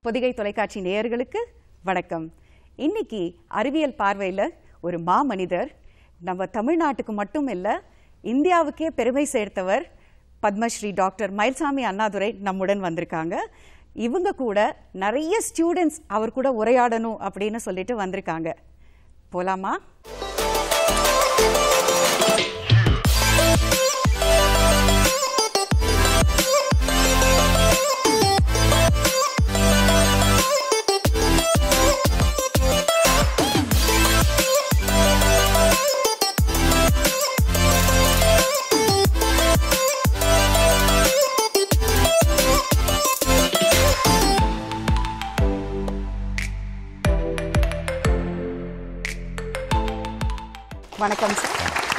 பொதிகை தொலைக்காட்சி நேயர்களுக்கு வணக்கம் இன்னைக்கு அறிவியல் பார்வையில் ஒரு மாமனிதர் நம்ம தமிழ்நாட்டுக்கு மட்டும் இல்ல இந்தியாவுக்கே பெருமை சேர்த்தவர் பத்மஸ்ரீ டாக்டர் மயில்சாமி அண்ணாதுரை நம்முடன் வந்திருக்காங்க இவங்க கூட நிறைய ஸ்டூடெண்ட்ஸ் அவர் கூட உரையாடணும் அப்படின்னு சொல்லிட்டு வந்திருக்காங்க போலாமா வணக்கம் சார்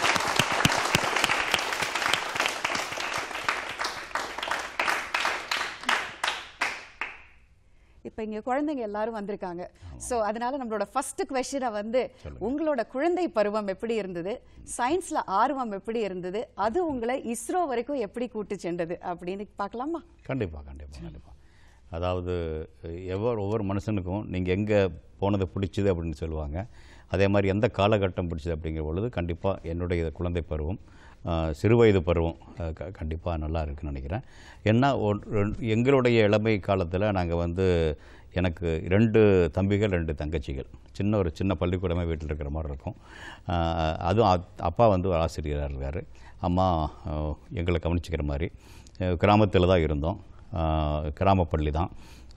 இப்போ இங்க குழந்தைங்க எல்லாரும் வந்திருக்காங்க சோ அதனால நம்மளோட ஃபர்ஸ்ட் கொஸ்டினை வந்து உங்களோட குழந்தை பருவம் எப்படி இருந்தது சயின்ஸ்ல ஆர்வம் எப்படி இருந்தது அது உங்களை இஸ்ரோ வரைக்கும் எப்படி கூட்டு சென்றது அப்படின்னு பார்க்கலாமா கண்டிப்பாக கண்டிப்பாக கண்டிப்பாக அதாவது எவ்வொரு ஒவ்வொரு மனுஷனுக்கும் நீங்கள் எங்கே போனது பிடிச்சது அப்படின்னு சொல்லுவாங்க அதே மாதிரி எந்த காலகட்டம் பிடிச்சது அப்படிங்கிற பொழுது கண்டிப்பாக என்னுடைய குழந்தை பருவம் ஆஹ், சிறுவயது பருவம் கண்டிப்பாக நல்லா இருக்குன்னு நினைக்கிறேன் ஏன்னா ஒரு- ரெண்டு- எங்களுடைய இளமை காலத்தில் நாங்கள் வந்து எனக்கு ரெண்டு தம்பிகள் ரெண்டு தங்கச்சிகள் சின்ன ஒரு சின்ன பள்ளிக்கூடமே வீட்டில் இருக்கிற மாதிரி இருக்கும் ஆஹ், அதுவும் அத்- அப்பா வந்து ஒரு ஆசிரியராக இருக்கார் அம்மா ஆஹ், எங்களை கவனிச்சிக்கிற மாதிரி கிராமத்தில் தான் இருந்தோம் ஆஹ், கிராமப்பள்ளி தான்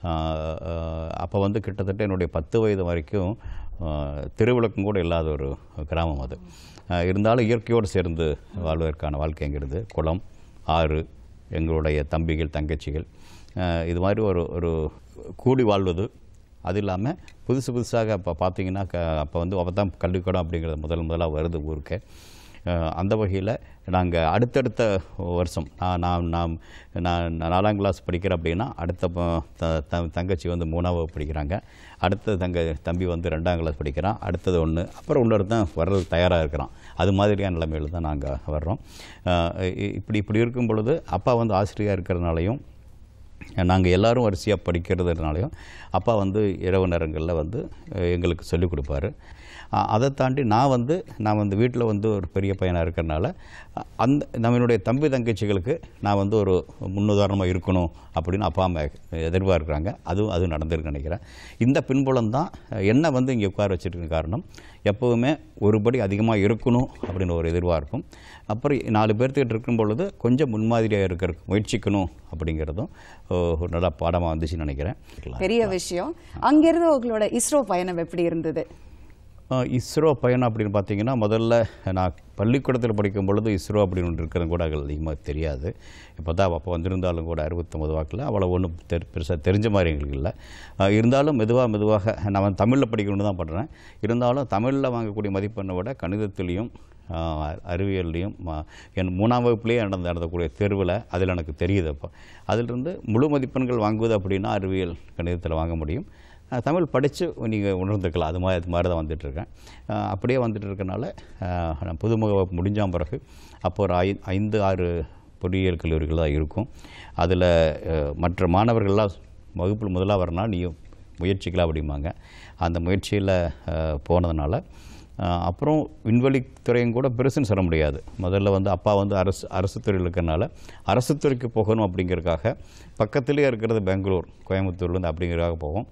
அப்போ வந்து கிட்டத்தட்ட என்னுடைய பத்து வயது வரைக்கும் ஆஹ், திருவிளக்கம் கூட இல்லாத ஒரு கிராமம் அது ஆஹ், இருந்தாலும் இயற்கையோடு சேர்ந்து வாழ்வதற்கான வாழ்க்கைங்கிறது குளம் ஆறு எங்களுடைய தம்பிகள் தங்கச்சிகள் ஆஹ், இது மாதிரி ஒரு ஒரு கூடி வாழ்வது அது இல்லாமல் புதுசு புதுசாக இப்போ பார்த்தீங்கன்னா க அப்போ வந்து அப்போ தான் கல்விக்கூடம் அப்படிங்கிறது முதல் முதலாக வருது ஊருக்கு அஹ் அந்த வகையில் நாங்கள் அடுத்தடுத்த வருஷம் நான் நான் நாம் நான் நாலாம் கிளாஸ் படிக்கிறேன் அப்படின்னா அடுத்த ப- த- த- தங்கச்சி வந்து மூணாவது படிக்கிறாங்க அடுத்த தங்க தம்பி வந்து ரெண்டாம் கிளாஸ் படிக்கிறான் அடுத்தது ஒன்று அப்புறம் இன்னொருத்தன் வர்றது தயாராக இருக்கிறான் அது மாதிரியான நிலைமையில் தான் நாங்கள் வர்றோம் அஹ் இ- இப்படி இப்படி இருக்கும் பொழுது அப்பா வந்து ஆசிரியராக இருக்கிறதுனாலையும் நாங்கள் எல்லாரும் வரிசையாக படிக்கிறதுனாலையும் அப்பா வந்து இரவு நேரங்களில் வந்து அஹ், எங்களுக்கு சொல்லிக் கொடுப்பாரு அஹ், அதை தாண்டி நான் வந்து நான் வந்து வீட்டில் வந்து ஒரு பெரிய பையனாக இருக்கிறனால அஹ், அந்த நம்மளுடைய தம்பி தங்கச்சிகளுக்கு நான் வந்து ஒரு முன்னுதாரணமாக இருக்கணும் அப்படின்னு அப்பா அம்மா எதிர்பார்க்குறாங்க அதுவும் அது நடந்திருக்கு நினைக்கிறேன் இந்த பின்புலம் தான் என்னை வந்து இங்கே உட்கார வச்சிருக்க காரணம் எப்போவுமே ஒருபடி அதிகமாக இருக்கணும் அப்படின்னு ஒரு எதிர்பார்ப்பும் அப்புறம் நாலு பேர்த்துக்கிட்ட இருக்கும் பொழுது கொஞ்சம் முன்மாதிரியாக இருக்கிற முயற்சிக்கணும் அப்படிங்கிறதும் ஓ, ஒரு நல்ல பாடமாக வந்துச்சுன்னு நினைக்கிறேன் பெரிய விஷயம் அங்கிருந்து உங்களோட இஸ்ரோ பயணம் எப்படி இருந்தது அஹ், இஸ்ரோ பயணம் அப்படின்னு பார்த்தீங்கன்னா முதல்ல நான் பள்ளிக்கூடத்தில் படிக்கும் பொழுது இஸ்ரோ அப்படின்னு ஒன்று இருக்கிறது கூட அதிகமாக தெரியாது இப்போ தான் அப்போ வந்திருந்தாலும் கூட அறுபத்தொம்பது வாக்கில் அவ்வளோ ஒன்றும் தெரி பெருசாக தெரிஞ்ச மாதிரி எங்களுக்கு இல்லை அஹ், இருந்தாலும் மெதுவாக மெதுவாக நான் வந்து தமிழில் படிக்கணும்னு தான் பண்ணுறேன் இருந்தாலும் தமிழில் வாங்கக்கூடிய மதிப்பெண்ணை விட கணிதத்திலையும் ஆஹ் அறிவியல்லையும் ம- என் மூணாம் வகுப்புலேயே நடந்த நடந்தக்கூடிய தேர்வில் அதில் எனக்கு தெரியுது அப்போ அதிலிருந்து முழு மதிப்பெண்கள் வாங்குவது அப்படின்னா அறிவியல் கணிதத்தில் வாங்க முடியும் ஆஹ் தமிழ் படித்து நீங்கள் உணர்ந்துக்கலாம் அது மாதிரி அது மாதிரி தான் வந்துட்டுருக்கேன் அப்படியே வந்துட்டு இருக்கனால ஆஹ் நான் புதுமுக வகுப்பு முடிஞ்ச பிறகு அப்போ ஒரு ஐ ஐந்து ஆறு பொறியியல் கல்லூரிகள் தான் இருக்கும் அதில் மற்ற மாணவர்கள்லாம் வகுப்பில் முதலாக வரனா நீ முயற்சிக்கலாம் அப்படிம்பாங்க அந்த முயற்சியில் போனதுனால ஆஹ் அப்புறம் விண்வெளித்துறையும் கூட பெருசுன்னு சொல்ல முடியாது முதல்ல வந்து அப்பா வந்து அரசு அரசு துறையில் இருக்கிறனால அரசு துறைக்கு போகணும் அப்படிங்கிறதுக்காக பக்கத்துலேயே இருக்கிறது பெங்களூர் கோயம்புத்தூர்லேருந்து அப்படிங்கிறதுக்காக போவோம்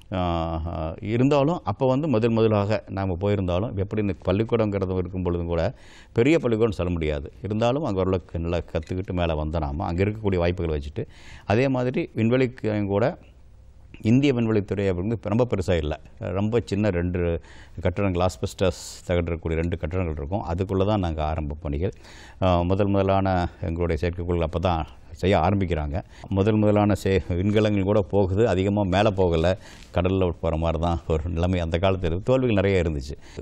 ஆஹ் இருந்தாலும் அப்போ வந்து முதல் முதலாக நாம் போயிருந்தாலும் எப்படி இந்த பள்ளிக்கூடங்கிறது இருக்கும் பொழுதும் கூட பெரிய பள்ளிக்கூடம் சொல்ல முடியாது இருந்தாலும் அங்கே ஓரளவுக்கு நல்லா கற்றுக்கிட்டு மேலே வந்தோம் நாம அங்கே இருக்கக்கூடிய வாய்ப்புகளை வச்சுட்டு அதே மாதிரி விண்வெளிக்கு கூட இந்திய விண்வெளித்துறை அப்படிங்கிறது ரொம்ப பெருசாக இல்லை ரொம்ப சின்ன ரெண்டு கட்டடங்கள் ஆஸ்பெஸ்டஸ் தகடக்கூடிய ரெண்டு கட்டடங்கள் இருக்கும் அதுக்குள்ளே தான் நாங்கள் ஆரம்ப பணிகள் அஹ், முதல் முதலான எங்களுடைய செயற்கைக்கோள் அப்போ தான் செய்ய ஆரம்பிக்கிறாங்க முதல் முதலான சே விண்கலங்கள் கூட போகுது அதிகமாக மேலே போகலை கடலில் போகிற மாதிரி தான் ஒரு நிலைமை அந்த காலத்தில் தோல்விகள் நிறைய இருந்துச்சு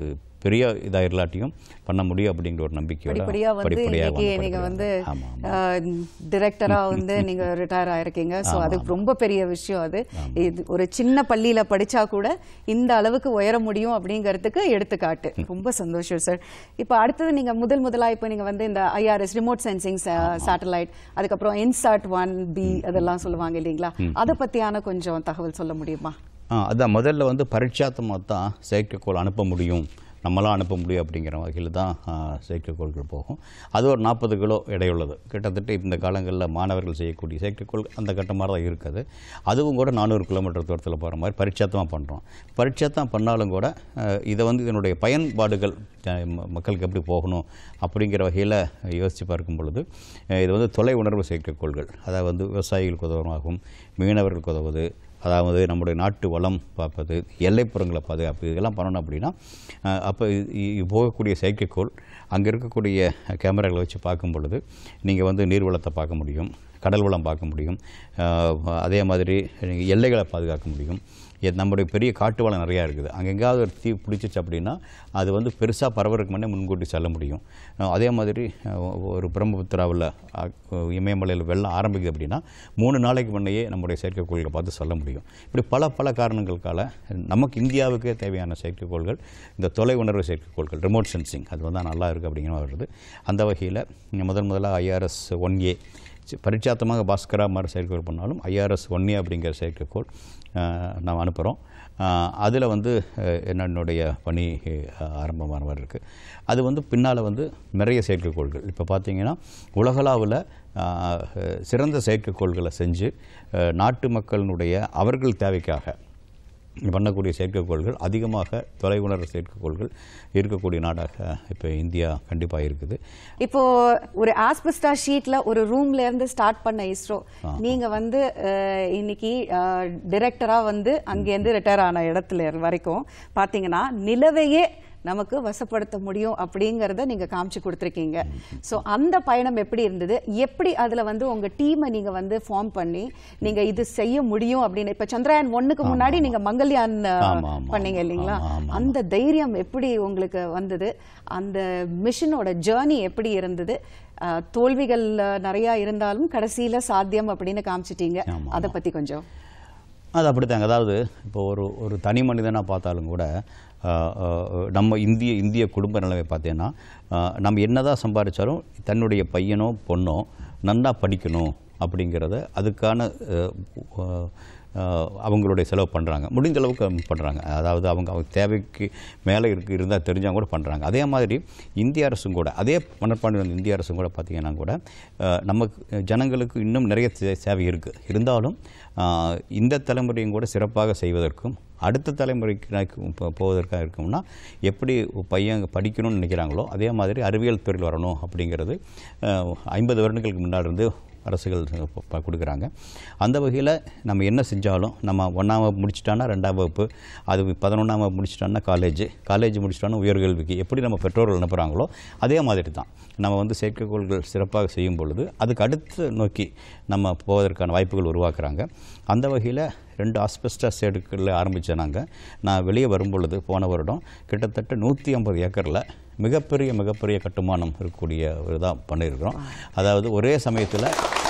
பெரிய இதாக இல்லாட்டியும் பண்ண முடியும் அப்படிங்கிற ஒரு நம்பிக்கையோட படிப்படியா வந்து படிப்படியா இன்னைக்கு வந்து நீங்க வந்து படிப்படியா. ஆமா, ஆமா. டிரெக்டரா வந்து நீங்க ரிட்டையர் ஆயிருக்கீங்க சோ அது ரொம்ப பெரிய விஷயம் அது இது ஒரு சின்ன பள்ளியில படிச்சா கூட இந்த அளவுக்கு உயர முடியும் அப்படிங்கிறதுக்கு எடுத்துக்காட்டு ரொம்ப சந்தோஷம் சார் இப்போ அடுத்தது நீங்க முதல் முதலா இப்போ நீங்க வந்து இந்த ஐஆர்எஸ் ரிமோட் சென்சிங் சேட்டலைட் அதுக்கப்புறம் இன்சாட் ஒன் பி அதெல்லாம் சொல்லுவாங்க இல்லைங்களா அதை பத்தியான கொஞ்சம் தகவல் சொல்ல முடியுமா ஆ அதான் முதல்ல வந்து பரீட்சாத்தமாக தான் செயற்கைக்கோள் அனுப்ப முடியும் நம்மளாம் அனுப்ப முடியும் அப்படிங்கிற வகையில் தான் ஆ, செயற்கைக்கோள்கள் போகும் அது ஒரு நாற்பது கிலோ எடையுள்ளது கிட்டத்தட்ட இந்த காலங்களில் மாணவர்கள் செய்யக்கூடிய செயற்கைக்கோள் அந்த கட்ட மாதிரி தான் இருக்குது அதுவும் கூட நானூறு கிலோமீட்டர் தூரத்தில் போகிற மாதிரி பரீட்சாத்தமாக பண்ணுறோம் பரீட்சாத்தம் பண்ணாலும் கூட ஆ, இதை வந்து இதனுடைய பயன்பாடுகள் ஆ, ம- மக்களுக்கு எப்படி போகணும் அப்படிங்கிற வகையில் யோசித்து பார்க்கும் பொழுது ஆ, இது வந்து தொலை உணர்வு செயற்கைக்கோள்கள் அதாவது வந்து விவசாயிகளுக்கு உதவமாகும் மீனவர்களுக்கு உதவுது அதாவது நம்முடைய நாட்டு வளம் பார்ப்பது எல்லைப்புறங்களை பாதுகாப்பு இதெல்லாம் பண்ணணும் அப்படின்னா அஹ், அப்போ இ- இ- போகக்கூடிய செயற்கைக்கோள் அங்கே இருக்கக்கூடிய கேமராக்களை வச்சு பார்க்கும் பொழுது நீங்கள் வந்து நீர்வளத்தை பார்க்க முடியும் கடல் வளம் பார்க்க முடியும் அஹ், அதே மாதிரி நீங்க எல்லைகளை பாதுகாக்க முடியும் எ- நம்முடைய பெரிய காட்டு வளம் நிறையா இருக்குது அங்கே எங்கேயாவது ஒரு தீ பிடிச்சிச்சு அப்படின்னா அது வந்து பெருசாக பரவறதுக்கு முன்னே முன்கூட்டி செல்ல முடியும் அஹ், அதே மாதிரி அஹ், ஒரு பிரம்மபுத்திராவில் அஹ், இமயமலையில் வெள்ளம் ஆரம்பிக்குது அப்படின்னா மூணு நாளைக்கு முன்னையே நம்முடைய செயற்கைக்கோள்களை பார்த்து சொல்ல முடியும் இப்படி பல பல காரணங்களுக்கால நமக்கு இந்தியாவுக்கே தேவையான செயற்கைக்கோள்கள் இந்த தொலை உணர்வு செயற்கைக்கோள்கள் ரிமோட் சென்சிங் அது வந்து நல்லா இருக்குது அப்படிங்கிற மாதிரி வருது அந்த வகையில் முதன் முதலாக ஐஆர்எஸ் ஒன் ஏ பரிட்சாத்தமாக பாஸ்கரா மாதிரி செயற்கைக்கோள் பண்ணாலும் ஐஆர்எஸ் ஒன் ஏ அப்படிங்கிற செயற்கைக்கோள் அஹ், நாம் அனுப்புகிறோம் அதில் வந்து அஹ், என்னுடைய பணி அஹ், ஆரம்பமான மாதிரி இருக்குது அது வந்து பின்னால் வந்து நிறைய செயற்கைக்கோள்கள் இப்போ பார்த்தீங்கன்னா உலகளாவில் அஹ், சிறந்த செயற்கைக்கோள்களை செஞ்சு அஹ், நாட்டு மக்களினுடைய அவர்கள் தேவைக்காக பண்ணக்கூடிய செயற்கைக்கோள்கள் அதிகமாக தொலைவுணர்வு செயற்கைக்கோள்கள் இருக்கக்கூடிய நாடாக இப்போ இந்தியா கண்டிப்பாக இருக்குது இப்போ ஒரு ஆஸ்பெஸ்டா ஷீட்ல ஒரு ரூம்ல இருந்து ஸ்டார்ட் பண்ண இஸ்ரோ நீங்க வந்து அஹ், இன்னைக்கு டைரக்டரா வந்து அங்கேருந்து ரிட்டையர் ஆன இடத்துல வரைக்கும் பாத்தீங்கன்னா நிலவையே நமக்கு வசப்படுத்த முடியும் அப்படிங்கறத நீங்க காமிச்சு கொடுத்துருக்கீங்க சோ அந்த பயணம் எப்படி இருந்தது எப்படி அதுல வந்து உங்க டீமை நீங்க வந்து ஃபார்ம் பண்ணி நீங்க இது செய்ய முடியும் அப்படின்னு இப்ப சந்திரயான் ஒண்ணுக்கு முன்னாடி நீங்க மங்கள்யான் அஹ், ஆமா, ஆமா, பண்ணீங்க இல்லைங்களா ஆமா, ஆமா. அந்த தைரியம் எப்படி உங்களுக்கு வந்தது அந்த மிஷனோட ஜேர்னி எப்படி இருந்தது அஹ், தோல்விகள் அஹ், நிறைய இருந்தாலும் கடைசியில சாத்தியம் அப்படின்னு காமிச்சிட்டீங்க ஆமா, அதை பத்தி கொஞ்சம் அது அப்படித்தாங்க அதாவது இப்போ ஒரு ஒரு தனி மனிதனாக பார்த்தாலும் கூட ஆஹ், ஆஹ், நம்ம இந்திய இந்திய குடும்ப நிலைமை பார்த்தீங்கன்னா ஆஹ், நம்ம என்னதான் சம்பாதிச்சாலும் தன்னுடைய பையனோ பொண்ணோ நன்னா படிக்கணும் அப்படிங்கிறத அதுக்கான ஆஹ், ஆஹ், ஆஹ், அவங்களுடைய செலவு பண்ணுறாங்க முடிந்த அளவுக்கு பண்ணுறாங்க அதாவது அவங்க அவங்க தேவைக்கு மேலே இருக்கு இருந்தால் தெரிஞ்சால் கூட பண்ணுறாங்க அதே மாதிரி இந்திய அரசும் கூட அதே மனப்பான்மை வந்து இந்திய அரசும் கூட பார்த்தீங்கன்னா கூட ஆஹ், நமக்கு ஜனங்களுக்கு இன்னும் நிறைய சே- சேவை இருக்குது இருந்தாலும் ஆஹ், இந்த தலைமுறையும் கூட சிறப்பாக செய்வதற்கும் அடுத்த தலைமுறைக்கு நோக்கி போ- போவதற்காக இருக்கும்னா எப்படி பையன் படிக்கணும்னு நினைக்கிறாங்களோ அதே மாதிரி அறிவியல் துறையில் வரணும் அப்படிங்கிறது ஐம்பது வருடங்களுக்கு முன்னாடி இருந்து அரசுகள் ப- ப- கொடுக்குறாங்க அந்த வகையில் நம்ம என்ன செஞ்சாலும் நம்ம ஒன்றாம் வகுப்பு முடிச்சிட்டான்னா ரெண்டாம் வகுப்பு அது பதினொன்றாம் வகுப்பு முடிச்சிட்டான்னா காலேஜ் காலேஜ் முடிச்சிட்டான்னா உயர்கல்விக்கு எப்படி நம்ம பெற்றோர்கள் அனுப்புகிறாங்களோ அதே மாதிரி தான் நம்ம வந்து செயற்கைக்கோள்கள் சிறப்பாக செய்யும் பொழுது அதுக்கு அடுத்து நோக்கி நம்ம போவதற்கான வாய்ப்புகள் உருவாக்குறாங்க அந்த வகையில் ரெண்டு ஆஸ்பெஸ்டாஸ் எடுக்கல ஆரம்பித்த நாங்கள் நான் வெளியே வரும் பொழுது போன வருடம் கிட்டத்தட்ட நூற்றி ஐம்பது ஏக்கரில் மிகப்பெரிய மிகப்பெரிய கட்டுமானம் இருக்கக்கூடிய ஒரு இதாக பண்ணியிருக்கிறோம் அதாவது ஒரே சமயத்தில்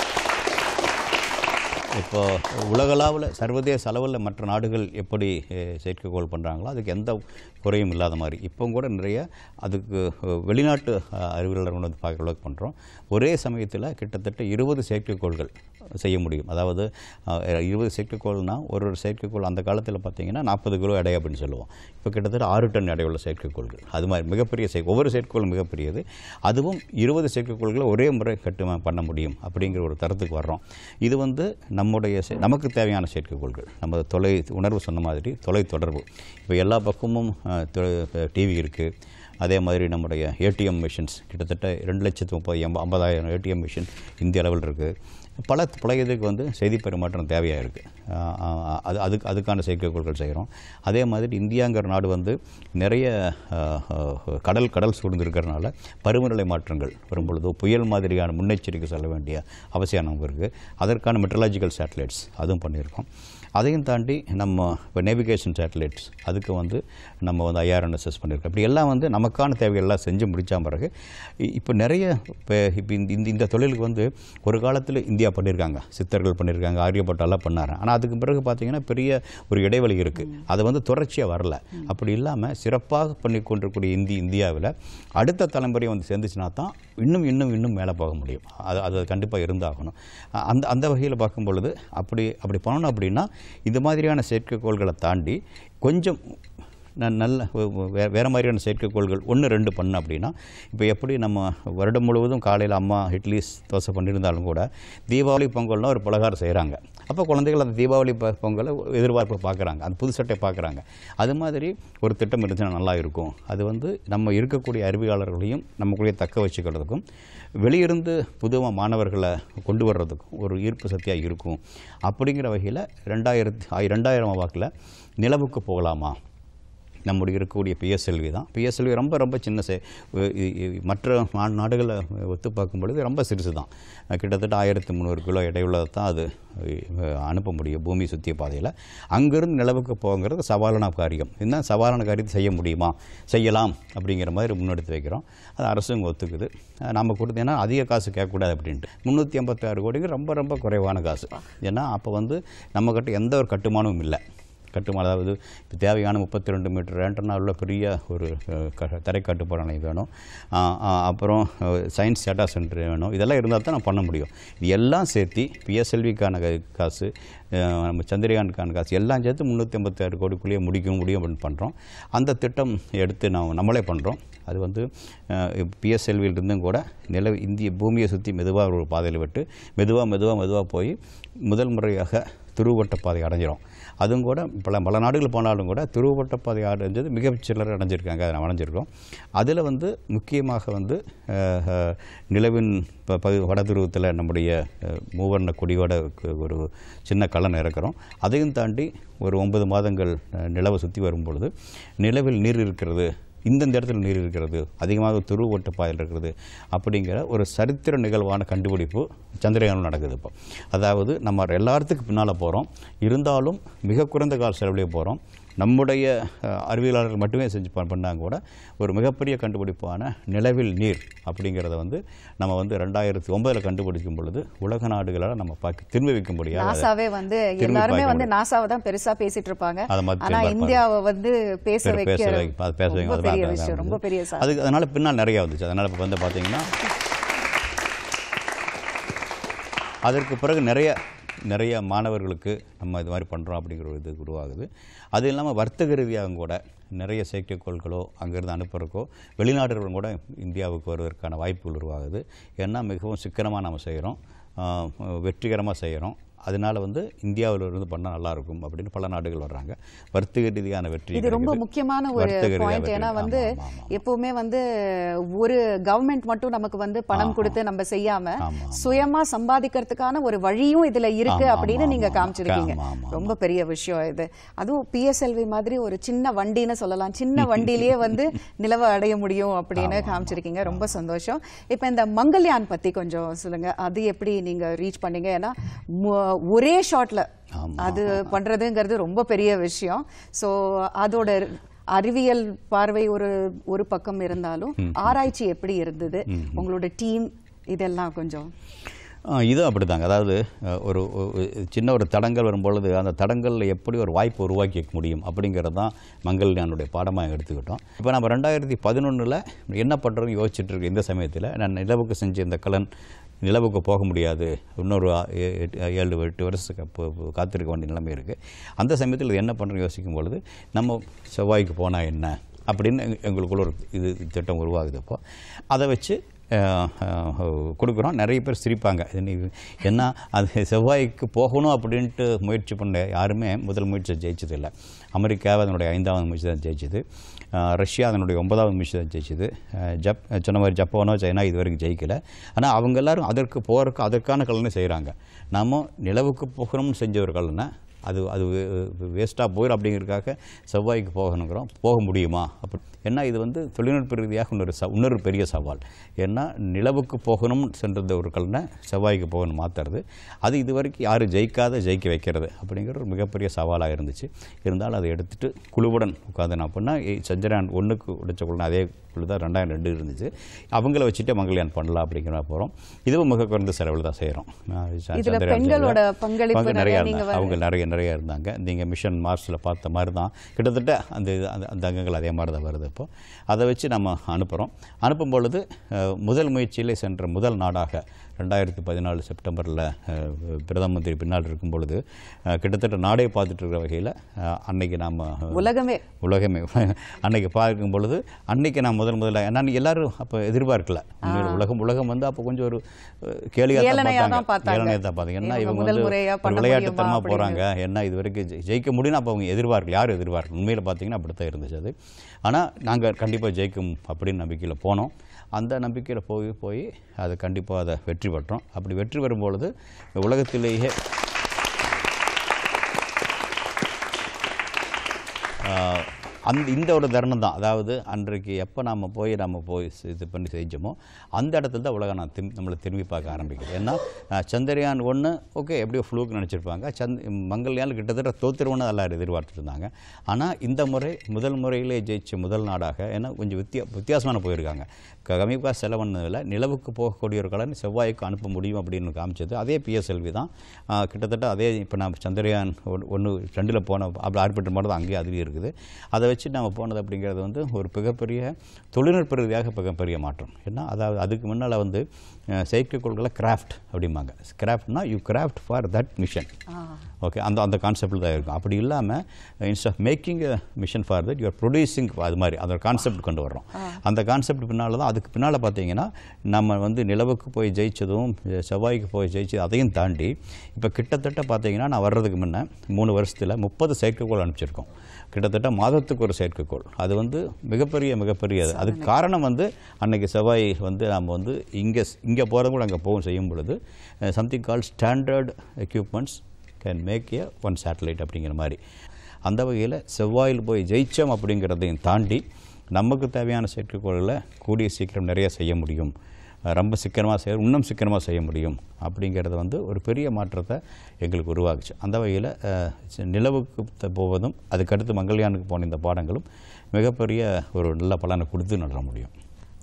இப்போ உலகளவில் சர்வதேச அளவில் மற்ற நாடுகள் எப்படி அஹ், செயற்கைக்கோள் பண்ணுறாங்களோ அதுக்கு எந்த குறையும் இல்லாத மாதிரி இப்போ கூட நிறைய அதுக்கு அஹ், வெளிநாட்டு அஹ், அறிவியலாளர் கொண்டு வந்து பார்க்குற அளவுக்கு பண்ணுறோம் ஒரே சமயத்தில் கிட்டத்தட்ட இருபது செயற்கைக்கோள்கள் செய்ய முடியும் அதாவது அஹ், இருபது செயற்கைக்கோள்னா ஒரு ஒரு செயற்கைக்கோள் அந்த காலத்தில் பார்த்தீங்கன்னா நாற்பது கிலோ எடை அப்படின்னு சொல்லுவோம் இப்போ கிட்டத்தட்ட ஆறு டன் எடையுள்ள செயற்கைக்கோள்கள் அது மாதிரி மிகப்பெரிய செய் ஒவ்வொரு செயற்கைக்கோளும் மிகப்பெரியது அதுவும் இருபது செயற்கைக்கோள்களை ஒரே முறை கட்டு பண்ண முடியும் அப்படிங்கிற ஒரு தரத்துக்கு வர்றோம் இது வந்து நம்முடைய செ- நமக்கு தேவையான செயற்கைக்கோள்கள் நம்ம தொலை உணர்வு சொன்ன மாதிரி தொலை தொடர்பு இப்போ எல்லா பக்கமும் டிவி இருக்குது அதே மாதிரி நம்முடைய ஏடிஎம் மிஷின்ஸ் கிட்டத்தட்ட ரெண்டு லட்சத்து முப்பது எம்ப ஐம்பதாயிரம் ஏடிஎம் மிஷின் இந்திய அளவில் இருக்குது பல பல இதுக்கு வந்து செய்தி பரிமாற்றம் தேவையாக இருக்குது அது அதுக்கு அதுக்கான செயற்கைக்கோள்கள் செய்கிறோம் அதே மாதிரி இந்தியாங்கிற நாடு வந்து நிறைய ஆஹ், ஆஹ், கடல் கடல் சூழ்ந்து இருக்கிறனால பருவநிலை மாற்றங்கள் வரும்பொழுது புயல் மாதிரியான முன்னெச்சரிக்கை சொல்ல வேண்டிய அவசியம் நமக்கு இருக்குது அதற்கான மெட்ரலாஜிக்கல் சேட்டலைட்ஸ் அதுவும் பண்ணியிருக்கோம் அதையும் தாண்டி நம்ம இப்போ நேவிகேஷன் சேட்டலைட்ஸ் அதுக்கு வந்து நம்ம வந்து ஐஆர்என்எஸ்எஸ் பண்ணியிருக்கோம் இப்படி எல்லாம் வந்து நமக்கான தேவைகள்லாம் செஞ்சு முடிச்ச பிறகு இ- இப்போ நிறைய இப்போ இப்போ இந்த இந்த இந்த தொழிலுக்கு வந்து ஒரு காலத்தில் இந்தியா பண்ணியிருக்காங்க சித்தர்கள் பண்ணியிருக்காங்க ஆரியப்பட்டாலாம் பண்ணாரு ஆனால் அதுக்கு பிறகு பார்த்தீங்கன்னா பெரிய ஒரு இடைவெளி இருக்குது அது வந்து தொடர்ச்சியாக வரல அப்படி இல்லாமல் சிறப்பாக பண்ணி கொண்டிருக்கக்கூடிய இந்தி இந்தியாவில் அடுத்த தலைமுறை வந்து சேர்ந்துச்சுன்னா தான் இன்னும் இன்னும் இன்னும் மேலே போக முடியும் அது அது கண்டிப்பாக இருந்தாகணும் அ- அந்த அந்த வகையில் பார்க்கும் பொழுது அப்படி அப்படி பண்ணணும் அப்படின்னா இந்த மாதிரியான செயற்கைக்கோள்களை தாண்டி கொஞ்சம் ந- நல்ல ஒ- ஒ- வே வேறு மாதிரியான செயற்கைக்கோள்கள் ஒன்று ரெண்டு பண்ண அப்படின்னா இப்போ எப்படி நம்ம வருடம் முழுவதும் காலையில் அம்மா இட்லி தோசை பண்ணியிருந்தாலும் கூட தீபாவளி பொங்கல்னா ஒரு பலகாரம் செய்கிறாங்க அப்போ குழந்தைகள் அந்த தீபாவளி ப- பொங்கலை எதிர்பார்ப்பு பார்க்குறாங்க அந்த புது சட்டை பார்க்குறாங்க அது மாதிரி ஒரு திட்டம் இருந்துச்சுன்னா நல்லா இருக்கும் அது வந்து நம்ம இருக்கக்கூடிய அறிவியலாளர்களையும் நமக்குள்ளே தக்க வச்சுக்கிறதுக்கும் வெளியிருந்து புதுவ மாணவர்களை கொண்டு வர்றதுக்கும் ஒரு ஈர்ப்பு சக்தியாக இருக்கும் அப்படிங்கிற வகையில் ரெண்டாயிரத்தி ஆயி- ரெண்டாயிரம் வாக்கில் நிலவுக்கு போகலாமா நம்முடைய இருக்கக்கூடிய பிஎஸ்எல்வி தான் பிஎஸ்எல்வி ரொம்ப ரொம்ப சின்ன சே இ- இ- மற்ற நா- நாடுகளை ஒத்து பார்க்கும் பொழுது ரொம்ப சிறுசு தான் கிட்டத்தட்ட ஆயிரத்தி முந்நூறு கிலோ எடையுள்ளதை தான் அது அஹ், அனுப்ப முடியும் பூமி சுற்றிய பாதையில் அங்கிருந்து நிலவுக்கு போங்கிறது சவாலான காரியம் என்ன சவாலான காரியத்தை செய்ய முடியுமா செய்யலாம் அப்படிங்கிற மாதிரி முன்னெடுத்து வைக்கிறோம் அது அரசும் ஒத்துக்குது அஹ், நம்ம கொடுத்து ஏன்னா அதிக காசு கேட்கக்கூடாது அப்படின்ட்டு முந்நூற்றி ஐம்பத்தாறு கோடிங்க ரொம்ப ரொம்ப குறைவான காசு ஏன்னா அப்போ வந்து நம்மக்கிட்ட எந்த ஒரு கட்டுமானமும் இல்லை கட்டுமான அதாவது இப்போ தேவையான முப்பத்தி ரெண்டு மீட்டர் ஆண்டனா உள்ள பெரிய ஒரு அஹ், க- தரைக்காட்டு அணை வேணும் ஆ, ஆ, அப்புறம் சயின்ஸ் டேட்டா சென்டர் வேணும் இதெல்லாம் இருந்தால் தான் நான் பண்ண முடியும் இது எல்லாம் சேர்த்து பிஎஸ்எல்விக்கான காசு அஹ், நம்ம சந்திரயானுக்கான காசு எல்லாம் சேர்த்து முந்நூற்றி ஐம்பத்தாறு கோடிக்குள்ளேயே முடிக்க முடியும் அப்படின்னு பண்ணுறோம் அந்த திட்டம் எடுத்து நாம் நம்மளே பண்ணுறோம் அது வந்து பிஎஸ்எல்வியிலிருந்தும் கூட நில இந்திய பூமியை சுற்றி மெதுவாக ஒரு பாதையில் விட்டு மெதுவாக மெதுவாக மெதுவாக போய் முதல் முறையாக துருவட்ட பாதை அடைஞ்சிரும் அதுவும் கூட பல பல நாடுகள் போனாலும் கூட துருவட்ட பாதை அடைஞ்சது மிக சிலர் அடைஞ்சிருக்காங்க அதை நம்ம அடைஞ்சிருக்கோம் அதில் வந்து முக்கியமாக வந்து அஹ், அஹ், நிலவின் ப- பகு வடதுருவத்தில் நம்முடைய அஹ், மூவர்ண கொடியோட கு- ஒரு சின்ன கலன் இறக்குறோம் அதையும் தாண்டி ஒரு ஒன்பது மாதங்கள் அஹ், நிலவை சுற்றி வரும்பொழுது நிலவில் நீர் இருக்கிறது இந்தந்த இடத்துல நீர் இருக்கிறது அதிகமாக துரு ஓட்ட பாதையில் இருக்கிறது அப்படிங்கிற ஒரு சரித்திர நிகழ்வான கண்டுபிடிப்பு சந்திரயானம் நடக்குது இப்போ அதாவது நம்ம எல்லாத்துக்கும் பின்னால் போகிறோம் இருந்தாலும் மிக குறைந்த கால செலவிலே போகிறோம் நம்முடைய அஹ், அறிவியலாளர்கள் மட்டுமே செஞ்சு ப- பண்ணாங்க கூட ஒரு மிகப்பெரிய கண்டுபிடிப்பான நிலவில் நீர் அப்படிங்கிறத வந்து நம்ம வந்து ரெண்டாயிரத்தி ஒன்பதில் கண்டுபிடிக்கும் பொழுது உலக நாடுகளால் நம்ம பார்க்க திரும்பி வைக்க முடியாது நாசாவே வந்து திரும்பி எல்லாருமே பார்க்க வந்து நாசாவை தான் பெருசா பேசிட்டு இருப்பாங்க அதை மத்தி ஆனா பார்ப்பாங்க. இந்தியாவை வந்து பேச பேச வைக்க வைக்க அது பேச வைக்க ரொம்ப அது பெரிய பார்க்க விஷயம் ரொம்ப பெரிய சாதனை. அதுக்கு அதனால பின்னால் நிறைய வந்துச்சு அதனால இப்போ வந்து பார்த்தீங்கன்னா அதற்கு பிறகு நிறைய நிறைய மாணவர்களுக்கு நம்ம இது மாதிரி பண்ணுறோம் அப்படிங்கிற ஒரு இது உருவாகுது அது இல்லாமல் வர்த்தக ரீதியாகவும் கூட நிறைய செயற்கைக்கோள்களோ அங்கேருந்து அனுப்புறக்கோ வெளிநாடுகளும் கூட இந்தியாவுக்கு வருவதற்கான வாய்ப்புகள் உருவாகுது ஏன்னா மிகவும் சிக்கனமாக நம்ம செய்கிறோம் வெற்றிகரமாக செய்கிறோம் அதனால வந்து இந்தியாவில் இருந்து பண்ணால் நல்லா இருக்கும் அப்படின்னு பல நாடுகள் வர்றாங்க வர்த்தக ரீதியான வெற்றி இது ரொம்ப கிடைக்குது. முக்கியமான ஒரு வர்த்தக ரீதியா பாயிண்ட் வெற்றி. ஏன்னா ஆமா, வந்து ஆமா, ஆமா. எப்பவுமே வந்து ஒரு கவர்மெண்ட் மட்டும் நமக்கு வந்து பணம் கொடுத்து நம்ம செய்யாம ஆமா, சுயமா சம்பாதிக்கிறதுக்கான ஒரு வழியும் இதுல இருக்கு ஆமா, அப்படின்னு ஆமா, நீங்க ஆமா, காமிச்சிருக்கீங்க ஆமா, ஆமா, ரொம்ப பெரிய விஷயம் இது அதுவும் பிஎஸ்எல்வி மாதிரி ஒரு சின்ன வண்டின்னு சொல்லலாம் சின்ன வண்டியிலேயே வந்து நிலவை அடைய முடியும் அப்படின்னு காமிச்சிருக்கீங்க ரொம்ப சந்தோஷம் இப்போ இந்த மங்கள்யான் பத்தி கொஞ்சம் சொல்லுங்க அது எப்படி நீங்க ரீச் பண்ணீங்க ஏன்னா மு- ஒரே ஷாட்ல ஆமா, அது பண்றதுங்கிறது ரொம்ப பெரிய விஷயம் சோ அதோட அறிவியல் பார்வை ஒரு ஒரு பக்கம் இருந்தாலும் ஆராய்ச்சி எப்படி இருந்தது உங்களோட டீம் இதெல்லாம் கொஞ்சம் ஆ, இதுவும் அப்படிதாங்க அதாவது அஹ், ஒரு ஒரு சின்ன ஒரு தடங்கள் வரும்பொழுது அந்த தடங்களில் எப்படி ஒரு வாய்ப்பு உருவாக்கி வைக்க முடியும் அப்படிங்கிறது தான் மங்கள்யானுடைய பாடமாக எடுத்துக்கிட்டோம் இப்போ நம்ம ரெண்டாயிரத்தி பதினொன்றில் என்ன பண்ணுறோன்னு யோசிச்சுட்டு இருக்க இந்த சமயத்தில் நான் நிலவுக்கு செஞ்ச இந்த கலன் நிலவுக்கு போக முடியாது இன்னொரு ஆ- ஏ- எட்டு- ஏழு எட்டு வருஷத்துக்கு அப்போ அப்போ காத்திருக்க வேண்டிய நிலைமை இருக்குது அந்த சமயத்தில் இது என்ன பண்ணுறோன்னு யோசிக்கும் பொழுது நம்ம செவ்வாய்க்கு போனால் என்ன அப்படின்னு எங்க- எங்களுக்குள்ள ஒரு இது திட்டம் உருவாகுது இப்போ அதை வச்சு அஹ், அஹ், கொடுக்குறோம் நிறைய பேர் சிரிப்பாங்க இது நீ என்ன அது செவ்வாய்க்கு போகணும் அப்படின்ட்டு முயற்சி பண்ண யாருமே முதல் முயற்சியை ஜெயிச்சதில்லை அமெரிக்காவை அதனுடைய ஐந்தாவது முயற்சி தான் ஜெயிச்சது அஹ், ரஷ்யா அதனுடைய ஒன்பதாவது முயற்சி தான் ஜெயிச்சது அஹ், ஜப் சொன்ன மாதிரி ஜப்பானோ சைனா இது வரைக்கும் ஜெயிக்கலை ஆனால் அவங்க எல்லாரும் அதற்கு போகிறதுக்கு அதற்கான கலனை செய்கிறாங்க நாம நிலவுக்கு போகணும்னு செஞ்ச ஒரு கலனை அது அது வேஸ்ட்டாக போயிடும் அப்படிங்கிறதுக்காக செவ்வாய்க்கு போகணுங்கிறோம் போக முடியுமா அப்படி ஏன்னா இது வந்து தொழில்நுட்ப ரீதியாக இன்னொரு ச இன்னொரு பெரிய சவால் ஏன்னா நிலவுக்கு போகணும் சென்றது ஒரு கல்னை செவ்வாய்க்கு போகணும் மாற்றுறது அது இது வரைக்கும் யாரும் ஜெயிக்காத ஜெயிக்க வைக்கிறது அப்படிங்கிற ஒரு மிகப்பெரிய சவாலாக இருந்துச்சு இருந்தாலும் அதை எடுத்துகிட்டு குழுவுடன் உட்காந்து நான் பண்ணால் சந்திரயான் ஒன்றுக்கு உடைச்ச குழந்தை அதே குழு தான் ரெண்டாயிரம் ரெண்டு இருந்துச்சு அவங்கள வச்சுட்டு மங்கள்யான் பண்ணலாம் அப்படிங்கிற போகிறோம் இதுவும் மிக குறைந்த செலவில் தான் செய்கிறோம் இதுல பெண்களோட பங்களிப்பு நிறைய நிறைய நீங்க இருந்தாங்க அவங்க நிறைய நிறைய இருந்தாங்க நீங்கள் மிஷன் மார்ஸில் பார்த்த மாதிரி தான் கிட்டத்தட்ட அந்த இது- அந்த அந்த அங்கங்கள் அதே மாதிரி தான் வருது இப்போ அதை வச்சு நம்ம அனுப்புகிறோம் அனுப்பும் பொழுது அஹ், முதல் முயற்சியிலே சென்ற முதல் நாடாக ரெண்டாயிரத்தி பதினாலு செப்டம்பரில் பிரதம மந்திரி பின்னால் இருக்கும் பொழுது அஹ், கிட்டத்தட்ட நாடே பார்த்துட்டு இருக்கிற வகையில் அன்னைக்கு நாம் உலகமே உலகமே அன்னைக்கு பார்க்கும் பொழுது அன்னைக்கு நான் முதல் முதல்ல நான் எல்லாரும் அப்போ எதிர்பார்க்கல உண்மையில உலகம் உலகம் வந்து அப்போ கொஞ்சம் ஒரு கேளியாக ஏளனையா தான் தான் பார்த்தாங்க. பார்த்தாங்க ஏளனையாக தான் பார்த்தாங்க ஏன்னா இவங்க இவங்க முதல் வந்து முறையா ஒரு பண்ண விளையாட்டுத்தனமாக முடியுமா போகிறாங்க என்ன இது வரைக்கும் ஜெ- ஜெயிக்க முடியும்னு அப்போ அவங்க எதிர்பார்க்கல யாரும் எதிர்பார்க்கல உண்மையில் பார்த்தீங்கன்னா அப்படி தான் இருந்துச்சு அது ஆனால் நாங்கள் கண்டிப்பாக ஜெயிக்கும் அப்படின்னு நம்பிக்கையில் போனோம் அந்த நம்பிக்கையில் போய் போய் அது கண்டிப்பாக அதை வெற்றி பெற்றோம் அப்படி வெற்றி வரும்பொழுது உலகத்திலேயே ஆஹ், அந்த இந்த ஒரு தருணம் தான் அதாவது அன்றைக்கு எப்போ நம்ம போய் நம்ம போய் செ- இது பண்ணி செஞ்சோமோ அந்த இடத்துல தான் உலகம் நான் திம் நம்மளை திரும்பி பார்க்க ஆரம்பிக்குது ஏன்னா ஆஹ், சந்திரயான் ஒன்று ஓகே எப்படியோ ஃப்ளூக்கு நினச்சிருப்பாங்க சந்த் மங்கள்யான் கிட்டத்தட்ட தோத்துருவோன்னு எல்லாரும் எதிர்பார்த்துட்டு இருந்தாங்க ஆனால் இந்த முறை முதல் முறையிலே ஜெயிச்ச முதல் நாடாக ஏன்னா கொஞ்சம் வித்தியா வித்தியாசமான போயிருக்காங்க கமிப்பா செலவண்ணதில் நிலவுக்கு போகக்கூடிய ஒரு கலன் செவ்வாய்க்கு அனுப்ப முடியும் அப்படின்னு காமிச்சது அதே பிஎஸ்எல்வி தான் ஆஹ், கிட்டத்தட்ட அதே இப்போ நம்ம சந்திரயான் ஒன்று ரெண்டில் போன அப்படி ஆர்பிட்டர் மாதிரி தான் அங்கேயே அதுலேயும் இருக்குது அதை வச்சு நம்ம போனது அப்படிங்கிறது வந்து ஒரு மிகப்பெரிய தொழில்நுட்ப ரீதியாக மிகப்பெரிய மாற்றம் ஏன்னா அதாவது அதுக்கு முன்னால் வந்து அஹ், செயற்கைக்கோள்களை கிராஃப்ட் அப்படிம்பாங்க கிராஃப்ட்னா you craft for that mission okay அந்த அந்த கான்செப்டில் தான் இருக்கும் அப்படி இல்லாமல் instead of making a mission for that you're producing அது மாதிரி அந்த கான்செப்ட் கொண்டு வர்றோம் அந்த கான்செப்ட் பின்னால் தான் அதுக்கு பின்னால் பார்த்தீங்கன்னா நம்ம வந்து நிலவுக்கு போய் ஜெயிச்சதும் செவ்வாய்க்கு போய் ஜெயிச்சது அதையும் தாண்டி இப்போ கிட்டத்தட்ட பார்த்தீங்கன்னா நான் வர்றதுக்கு முன்ன மூணு வருஷத்தில் முப்பது செயற்கைக்கோள் அனுப்பிச்சிருக்கோம் கிட்டத்தட்ட மாதத்துக்கு ஒரு செயற்கைக்கோள் அது வந்து மிகப்பெரிய மிகப்பெரிய அது அதுக்கு காரணம் வந்து அன்னைக்கு செவ்வாய் வந்து நம்ம வந்து இங்கே இங்கே போகிறது கூட அங்கே போகும் செய்யும் பொழுது something call standard equipments can make a one satellite அப்படிங்கிற மாதிரி அந்த வகையில் செவ்வாயில் போய் ஜெயிச்சோம் அப்படிங்கிறதையும் தாண்டி நமக்கு தேவையான செயற்கைக்கோள்களை கூடிய சீக்கிரம் நிறைய செய்ய முடியும் அஹ் ரொம்ப சிக்கனமாக செய்ய இன்னும் சிக்கனமாக செய்ய முடியும் அப்படிங்கிறது வந்து ஒரு பெரிய மாற்றத்தை எங்களுக்கு உருவாக்குச்சு அந்த வகையில் அஹ், சி- நிலவுக்கு த- போவதும் அதுக்கடுத்து மங்கள்யானுக்கு போன இந்த பாடங்களும் மிகப்பெரிய ஒரு நல்ல பலனை கொடுத்து நட முடியும்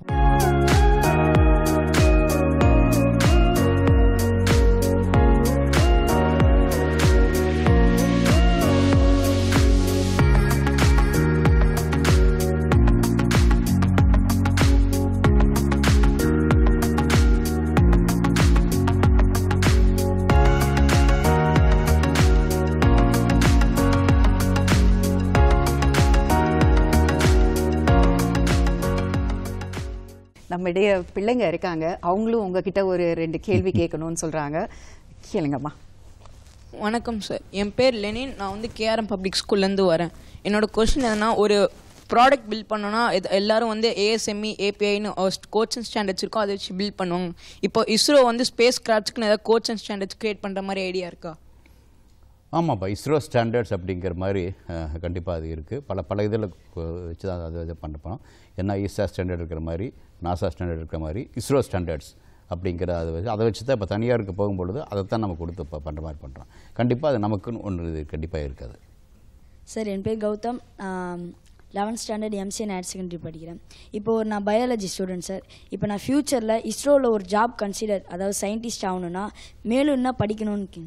நம்மிடையே பிள்ளைங்க இருக்காங்க அவங்களும் உங்ககிட்ட ஒரு ரெண்டு கேள்வி கேட்கணும்னு சொல்றாங்க கேளுங்கம்மா வணக்கம் சார் என் பேர் லெனின் நான் வந்து கேஆர்எம் பப்ளிக் ஸ்கூல்லேருந்து வரேன் என்னோட கொஷின் என்னன்னா ஒரு ப்ராடக்ட் பில்ட் பண்ணோன்னா இது எல்லாரும் வந்து ஏஎஸ்எம்இ ஏபிஐன்னு கோச் அண்ட் ஸ்டாண்டர்ட்ஸ் இருக்கும் அதை வச்சு பில்ட் பண்ணுவாங்க இப்போ இஸ்ரோ வந்து ஸ்பேஸ் கிராஃப்ட்ஸ்க்குன்னு ஏதாவது கோச் அண்ட் ஸ்டாண்டர்ட்ஸ் கிரியேட் பண்ணுற மாதிரி ஐடியா இருக்கா ஆமாப்பா இஸ்ரோ ஸ்டாண்டர்ட்ஸ் அப்படிங்கிற மாதிரி கண்டிப்பாக அது இருக்குது பல பல இதில் வச்சு தான் அது இது பண்ணப்போம் ஏன்னா ஈசா ஸ்டாண்டர்ட் இருக்கிற மாதிரி நாசா ஸ்டாண்டர்ட் இருக்கிற மாதிரி இஸ்ரோ ஸ்டாண்டர்ட்ஸ் அப்படிங்கிற அதை வச்சு அதை வச்சு தான் இப்போ தனியாருக்கு போகும்பொழுது அதை தான் நம்ம கொடுத்து இப்போ பண்ணுற மாதிரி பண்ணுறோம் கண்டிப்பாக அது நமக்குன்னு ஒன்று இது கண்டிப்பாக இருக்காது சார் என் பேர் Gautham eleventh standard MCN higher secondary படிக்கிறேன் இப்போ நான் பயாலஜி ஸ்டூடெண்ட் சார் இப்போ நான் ஃப்யூச்சரில் இஸ்ரோவில் ஒரு ஜாப் கன்சிடர் அதாவது சயின்டிஸ்ட் ஆகணும்னா மேலும் என்ன படிக்கணும்னு கே-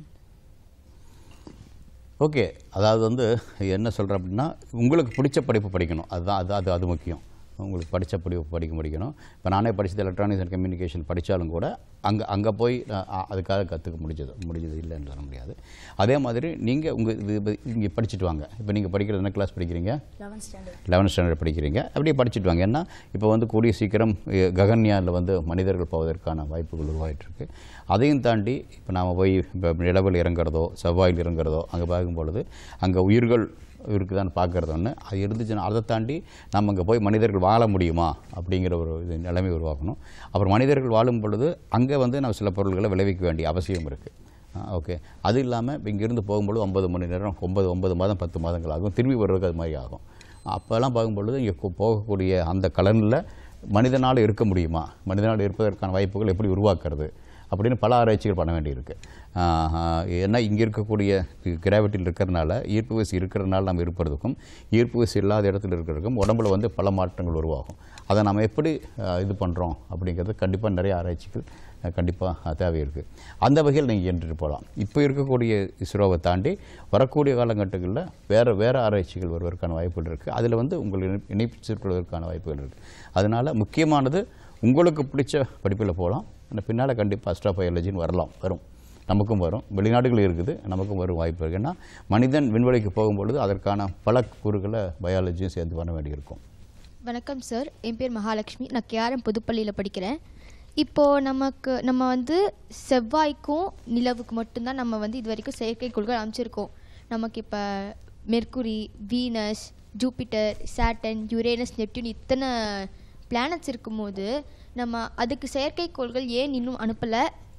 ஓகே அதாவது வந்து என்ன சொல்கிறேன் அப்படின்னா உங்களுக்கு பிடிச்ச படிப்பு படிக்கணும் அதுதான் அது அது அது முக்கியம் உங்களுக்கு படித்த படிப்பு படிக்க முடிக்கணும் இப்போ நானே படித்தது எலக்ட்ரானிக்ஸ் அண்ட் கம்யூனிகேஷன் படித்தாலும் கூட அங்கே அங்கே போய் நான் அ- அதுக்காக கற்றுக்க முடிஞ்சது முடிஞ்சது இல்லைன்னு சொல்ல முடியாது அதே மாதிரி நீங்கள் உங்கள் இது இங்கே படிச்சுட்டு வாங்க இப்போ நீங்கள் படிக்கிறது என்ன கிளாஸ் படிக்கிறீங்க லெவன்த் ஸ்டாண்டர்ட் லெவன்த் ஸ்டாண்டர்ட் படிக்கிறீங்க அப்படியே படிச்சுட்டு வாங்க ஏன்னா இப்போ வந்து கூடிய சீக்கிரம் அஹ், ககன்யானில் வந்து மனிதர்கள் போவதற்கான வாய்ப்புகள் உருவாகிட்டு இருக்கு அதையும் தாண்டி இப்போ நாம் போய் இப்போ நிலவில் இறங்குறதோ செவ்வாயில் இறங்குறதோ அங்கே பார்க்கும் பொழுது அங்கே உயிர்கள் இருக்குதான்னு பார்க்குறது ஒன்று அது இருந்துச்சுன்னா அதை தாண்டி நம்ம அங்கே போய் மனிதர்கள் வாழ முடியுமா அப்படிங்கிற ஒரு இது நிலைமை உருவாக்கணும் அப்புறம் மனிதர்கள் வாழும் பொழுது அங்கே வந்து நம்ம சில பொருள்களை விளைவிக்க வேண்டிய அவசியம் இருக்குது ஓகே அது இல்லாமல் இங்கேருந்து போகும்பொழுது ஒன்பது மணி நேரம் ஒன்பது ஒன்பது மாதம் பத்து மாதங்கள் ஆகும் திரும்பி வர்றதுக்கு அது மாதிரி ஆகும் அப்போல்லாம் பார்க்கும்பொழுது இங்கே போகக்கூடிய அந்த கலனில் மனிதனால் இருக்க முடியுமா மனிதனால் இருப்பதற்கான வாய்ப்புகள் எப்படி உருவாக்குறது அப்படின்னு பல ஆராய்ச்சிகள் பண்ண வேண்டியிருக்கு ஆஹ், ஆஹ், ஏன்னா இங்கே இருக்கக்கூடிய கிராவிட்டியில் இருக்கிறதுனால ஈர்ப்பு விசை இருக்கிறதுனால நம்ம இருப்பதற்கும் ஈர்ப்பு விசை இல்லாத இடத்துல இருக்கிறதுக்கும் உடம்புல வந்து பல மாற்றங்கள் உருவாகும் அதை நம்ம எப்படி ஆஹ், இது பண்ணுறோம் அப்படிங்கிறது கண்டிப்பாக நிறைய ஆராய்ச்சிகள் கண்டிப்பாக தேவை இருக்குது அந்த வகையில் நீங்கள் என்றிட்டு போகலாம் இப்போ இருக்கக்கூடிய இஸ்ரோவை தாண்டி வரக்கூடிய காலகட்டங்களில் வேறு வேறு ஆராய்ச்சிகள் வருவதற்கான வாய்ப்புகள் இருக்குது அதில் வந்து உங்களை இணை- இணைப்பிச்சுக் கொள்வதற்கான வாய்ப்புகள் இருக்குது அதனால் முக்கியமானது உங்களுக்கு பிடிச்ச படிப்பில் போகலாம் அந்த பின்னால் கண்டிப்பாக அஸ்ட்ராபயாலஜின்னு வரலாம் வரும் நமக்கும் வரும் வெளிநாடுகள் இருக்குது நமக்கும் வரும் வாய்ப்பு இருக்குது ஏன்னா மனிதன் விண்வெளிக்கு போகும்பொழுது அதற்கான பல கூறுகளை பயாலஜியும் சேர்ந்து பண்ண வேண்டியிருக்கும் வணக்கம் சார் என் பேர் மகாலட்சுமி நான் கேஆர்எம் புதுப்பள்ளியில் படிக்கிறேன் இப்போது நமக்கு நம்ம வந்து செவ்வாய்க்கும் நிலவுக்கு மட்டும்தான் நம்ம வந்து இது வரைக்கும் செயற்கைக்கோள்கள் அமைச்சிருக்கோம் நமக்கு இப்போ Mercury Venus Jupiter Saturn Uranus Neptune இத்தனை பிளானட்ஸ் இருக்கும்போது நம்ம அதுக்கு செயற்கைக்கோள்கள் ஏன் இன்னும் அனுப்பலை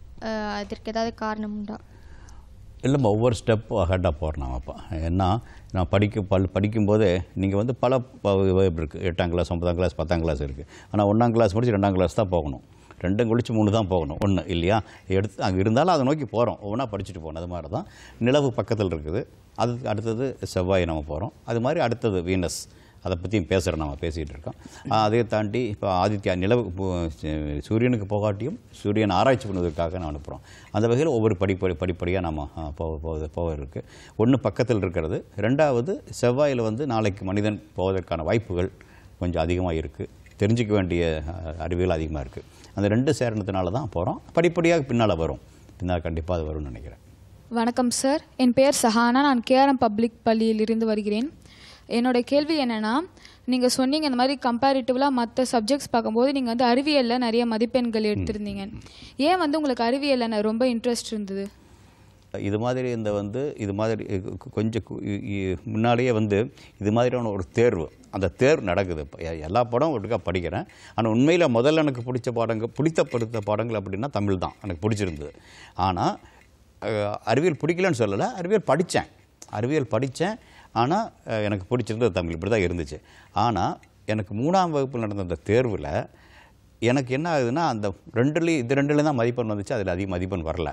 அதற்கு ஏதாவது காரணம் உண்டா இல்லைம்மா ஒவ்வொரு ஸ்டெப் அஹெட்டாக போகிறோம் நாமப்பா ஏன்னா நான் படிக்க பல் படிக்கும்போதே நீங்கள் வந்து பல இருக்குது எட்டாம் கிளாஸ் ஒன்பதாம் கிளாஸ் பத்தாம் கிளாஸ் இருக்குது ஆனால் ஒன்றாம் கிளாஸ் முடிச்சு ரெண்டாம் கிளாஸ் தான் போகணும் ரெண்டும் கழிச்சு மூணு தான் போகணும் ஒன்று இல்லையா எடுத்து அங்கே இருந்தாலும் அதை நோக்கி போகிறோம் ஒவ்வொன்றா படிச்சுட்டு போகணும் அது மாதிரி தான் நிலவு பக்கத்தில் இருக்குது அது அடுத்தது செவ்வாய் நம்ம போகிறோம் அது மாதிரி அடுத்தது வீனஸ் அதை பற்றியும் பேசுகிறோம் நம்ம பேசிகிட்டு இருக்கோம் ஆஹ் அதை தாண்டி இப்போ ஆதித்யா நிலவு போ- சு- சூரியனுக்கு போகாட்டியும் சூரியன் ஆராய்ச்சி பண்ணுவதற்காக நான் அனுப்புகிறோம் அந்த வகையில் ஒவ்வொரு படிப்படி படிப்படியாக நம்ம ஆஹ், போக போக போக இருக்குது ஒன்று பக்கத்தில் இருக்கிறது ரெண்டாவது செவ்வாயில் வந்து நாளைக்கு மனிதன் போவதற்கான வாய்ப்புகள் கொஞ்சம் அதிகமாக இருக்குது தெரிஞ்சுக்க வேண்டிய ஆஹ், அறிவியல் அதிகமாக இருக்குது அந்த ரெண்டு சேரணத்தினால தான் போகிறோம் படிப்படியாக பின்னால் வரும் பின்னால் கண்டிப்பாக அது வரும்னு நினைக்கிறேன் வணக்கம் சார் என் பெயர் சஹானா நான் கேஆர்எம் பப்ளிக் பள்ளியிலிருந்து வருகிறேன் என்னோட கேள்வி என்னன்னா நீங்கள் சொன்னீங்க இந்த மாதிரி கம்பேரிட்டிவ்லாக மற்ற சப்ஜெக்ட்ஸ் பார்க்கும்போது நீங்கள் வந்து அறிவியலில் நிறைய மதிப்பெண்கள் எடுத்திருந்தீங்க ஏன் வந்து உங்களுக்கு அறிவியலில் ரொம்ப இன்ட்ரெஸ்ட் இருந்தது இது மாதிரி இந்த வந்து இது மாதிரி கொ- கொஞ்சம் கு- இ- இ- முன்னாலேயே வந்து இது மாதிரியான ஒரு தேர்வு அந்த தேர்வு நடக்குது இப்ப எ- எல்லா படம் ஒட்டுக்கா படிக்கிறேன் ஆனால் உண்மையில் முதல்ல எனக்கு பிடிச்ச பாடங்கள் பிடித்தப்படுத்த பாடங்கள் அப்படின்னா தமிழ் தான் எனக்கு பிடிச்சிருந்தது ஆனால் அஹ், அறிவியல் பிடிக்கலன்னு சொல்லலை அறிவியல் படித்தேன் அறிவியல் படித்தேன் ஆனால் எனக்கு பிடிச்சிருந்தது தமிழ் இப்படி தான் இருந்துச்சு ஆனால் எனக்கு மூணாம் வகுப்பில் நடந்த அந்த தேர்வில் எனக்கு என்ன ஆகுதுன்னா அந்த ரெண்டுலேயும் இது ரெண்டுலேயும் தான் மதிப்பெண் வந்துச்சு அதில் அதிக மதிப்பெண் வரல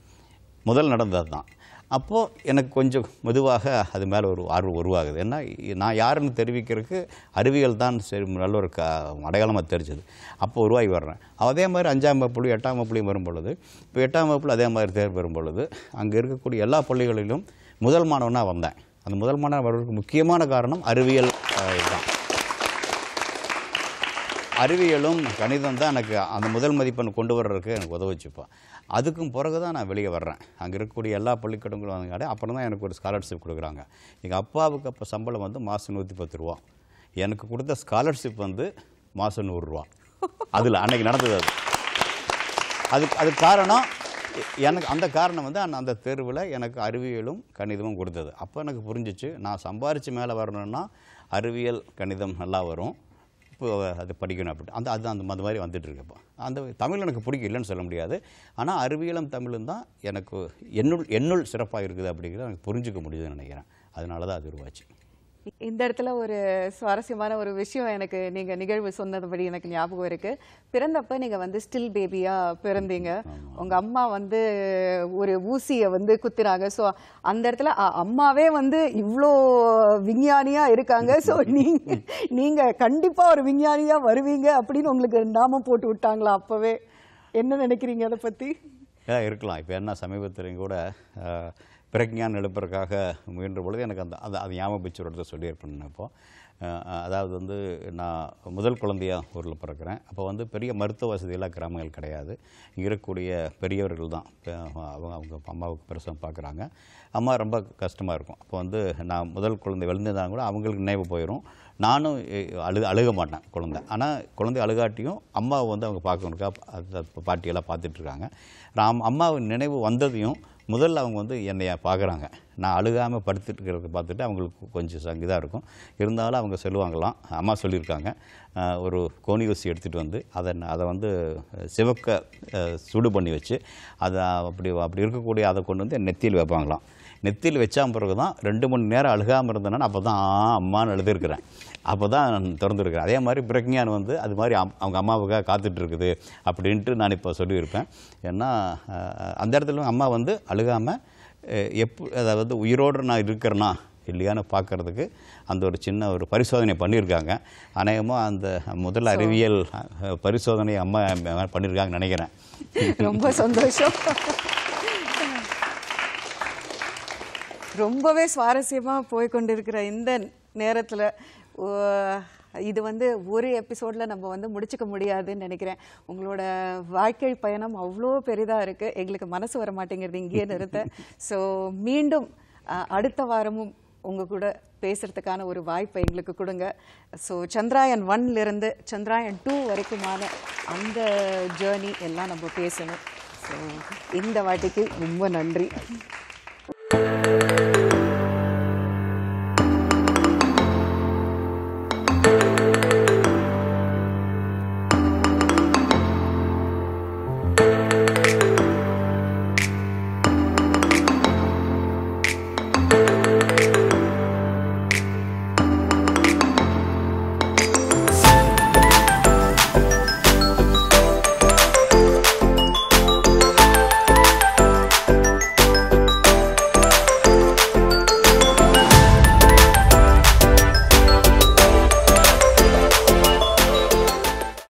முதல் நடந்தது தான் அப்போது எனக்கு கொஞ்சம் மெதுவாக அது மேலே ஒரு ஆர்வம் உருவாகுது ஏன்னா இ- நான் யாருன்னு தெரிவிக்கிறதுக்கு அறிவியல் தான் சரி நல்ல ஒரு க அடையாளமாக தெரிஞ்சது அப்போ உருவாகி வர்றேன் அதே மாதிரி அஞ்சாம் வகுப்புலையும் எட்டாம் வகுப்புலையும் வரும் பொழுது இப்போ எட்டாம் வகுப்பில் அதே மாதிரி தேர்வு வரும் பொழுது அங்கே இருக்கக்கூடிய எல்லா பள்ளிகளிலும் முதல் மாணவனாக வந்தேன் அந்த முதல் மாணவன் வர்றதுக்கு முக்கியமான காரணம் அறிவியல் அஹ், தான் அறிவியலும் கணிதம் தான் எனக்கு அந்த முதல் மதிப்பெண் கொண்டு வர்றதுக்கு எனக்கு உதவுச்சுப்பா அதுக்கும் பிறகு தான் நான் வெளியே வர்றேன் அங்கே இருக்கக்கூடிய எல்லா பள்ளிக்கூடங்களும் வந்தாங்க அப்புறம் தான் எனக்கு ஒரு ஸ்காலர்ஷிப் கொடுக்குறாங்க எங்கள் அப்பாவுக்கு அப்போ சம்பளம் வந்து மாதம் நூற்றி பத்து ரூபா எனக்கு கொடுத்த ஸ்காலர்ஷிப் வந்து மாதம் நூறுரூவா அதில் அன்னைக்கு நடந்தது அது அதுக்கு அதுக்கு காரணம் எ- எனக்கு அந்த காரணம் வந்து அந்த- அந்த தேர்வில் எனக்கு அறிவியலும் கணிதமும் கொடுத்தது அப்போ எனக்கு புரிஞ்சிச்சு நான் சம்பாரித்து மேலே வரணும்னா அறிவியல் கணிதம் நல்லா வரும் இப்போ அது படிக்கணும் அப்படி அந்த அது அந்த அந்த மாதிரி வந்துட்டு இருக்குப்பா அந்த தமிழ் எனக்கு பிடிக்கும் இல்லைன்னு சொல்ல முடியாது ஆனால் அறிவியலும் தமிழும் தான் எனக்கு என்னுள் என்னுள் சிறப்பாக இருக்குது அப்படிங்கிறத எனக்கு புரிஞ்சுக்க முடியுதுன்னு நினைக்கிறேன் அதனால தான் அது உருவாச்சு இந்த இடத்துல ஒரு சுவாரஸ்யமான ஒரு விஷயம் எனக்கு நீங்க நிகழ்வு சொன்னதுபடி எனக்கு ஞாபகம் இருக்கு பிறந்தப்ப நீங்க வந்து ஸ்டில் பேபியா பிறந்தீங்க உங்க அம்மா வந்து ஒரு ஊசியை வந்து குத்துறாங்க ஸோ அந்த இடத்துல அ- அம்மாவே வந்து இவ்வளோ விஞ்ஞானியா இருக்காங்க ஸோ நீங்க நீங்க கண்டிப்பா ஒரு விஞ்ஞானியா வருவீங்க அப்படின்னு உங்களுக்கு நாமம் போட்டு விட்டாங்களா அப்பவே என்ன நினைக்கிறீங்க அதை பத்தி ஏன் இருக்கலாம் இப்போ என்ன சமீபத்திலையும் கூட அஹ், பிரக்ஞான் எழுப்புறதுக்காக முயன்ற பொழுது எனக்கு அந்த அந்த அது ஞாபகம் வச்சு ஒரு இடத்துல சொல்லியிருப்பேன் இப்போ அஹ், அதாவது வந்து நான் முதல் குழந்தையா ஊரில் பிறக்கிறேன் அப்போ வந்து பெரிய மருத்துவ வசதியெல்லாம் கிராமங்கள் கிடையாது இங்கே இருக்கக்கூடிய பெரியவர்கள் தான் இப்ப அவங்க அவங்க அம்மாவுக்கு பெருசாக பார்க்குறாங்க அம்மா ரொம்ப கஷ்டமாக இருக்கும் அப்போ வந்து நான் முதல் குழந்தை விழுந்ததான் கூட அவங்களுக்கு நினைவு போயிடும் நானும் எ- அழுக அழுக மாட்டேன் குழந்தை ஆனால் குழந்தை அழுகாட்டியும் அம்மாவை வந்து அவங்க பார்க்கணுக்கா அந்த பாட்டியெல்லாம் பார்த்துட்ருக்காங்க நான் அம்மாவின் நினைவு வந்ததையும் முதல்ல அவங்க வந்து என்னைய பார்க்குறாங்க நான் அழுகாமல் படுத்துட்டு இருக்கிறத பார்த்துட்டு அவங்களுக்கு கொஞ்சம் இதாக இருக்கும் இருந்தாலும் அவங்க அவங்க சொல்லுவாங்களாம் அம்மா சொல்லியிருக்காங்க அஹ், ஒரு கோணி ஊசி எடுத்துகிட்டு வந்து அதை அதை வந்து சிவக்க அஹ், சுடு பண்ணி வச்சு அதை அப்படி அப்படி இருக்கக்கூடிய அதை கொண்டு வந்து நெத்தியில் வைப்பாங்களாம் நெத்தியில் வச்சா பிறகு தான் ரெண்டு மணி நேரம் அழுகாமல் இருந்தேன்னா அப்போ தான் அம்மான்னு எழுதியிருக்கிறேன் அப்போ தான் நான் திறந்துருக்கிறேன் அதே மாதிரி பிரக்ஞான் வந்து அது மாதிரி அம்- அவங்க அம்மாவுக்காக காத்துட்டு இருக்குது அப்படின்ட்டு நான் இப்போ சொல்லியிருப்பேன் ஏன்னா அஹ், அந்த இடத்துல அம்மா வந்து அழுகாமல் எப் அதாவது உயிரோடு நான் இருக்கிறேனா இல்லையான்னு பார்க்கறதுக்கு அந்த ஒரு சின்ன ஒரு பரிசோதனை பண்ணியிருக்காங்க அநேகமாக அந்த முதல் அறிவியல் அஹ், பரிசோதனை அம்மா பண்ணியிருக்காங்கன்னு நினைக்கிறேன் ரொம்ப சந்தோஷம் ரொம்பவே சுவாரஸ்யமா போய் கொண்டிருக்கிற இந்த நேரத்துல ஓ, இது வந்து ஒரு எபிசோட்ல நம்ம வந்து முடிச்சுக்க முடியாதுன்னு நினைக்கிறேன் உங்களோட வாழ்க்கை பயணம் அவ்வளோ பெரிதா இருக்கு எங்களுக்கு மனசு வர மாட்டேங்கிறது இங்கேயே நிறுத்த ஸோ மீண்டும் அஹ், அடுத்த வாரமும் உங்க கூட பேசுறதுக்கான ஒரு வாய்ப்பை எங்களுக்கு கொடுங்க ஸோ சந்திராயன் ஒன்ல இருந்து சந்திராயன் டூ வரைக்குமான அந்த ஜேர்னி எல்லாம் நம்ம பேசணும் ஸோ இந்த வாட்டிக்கு ரொம்ப நன்றி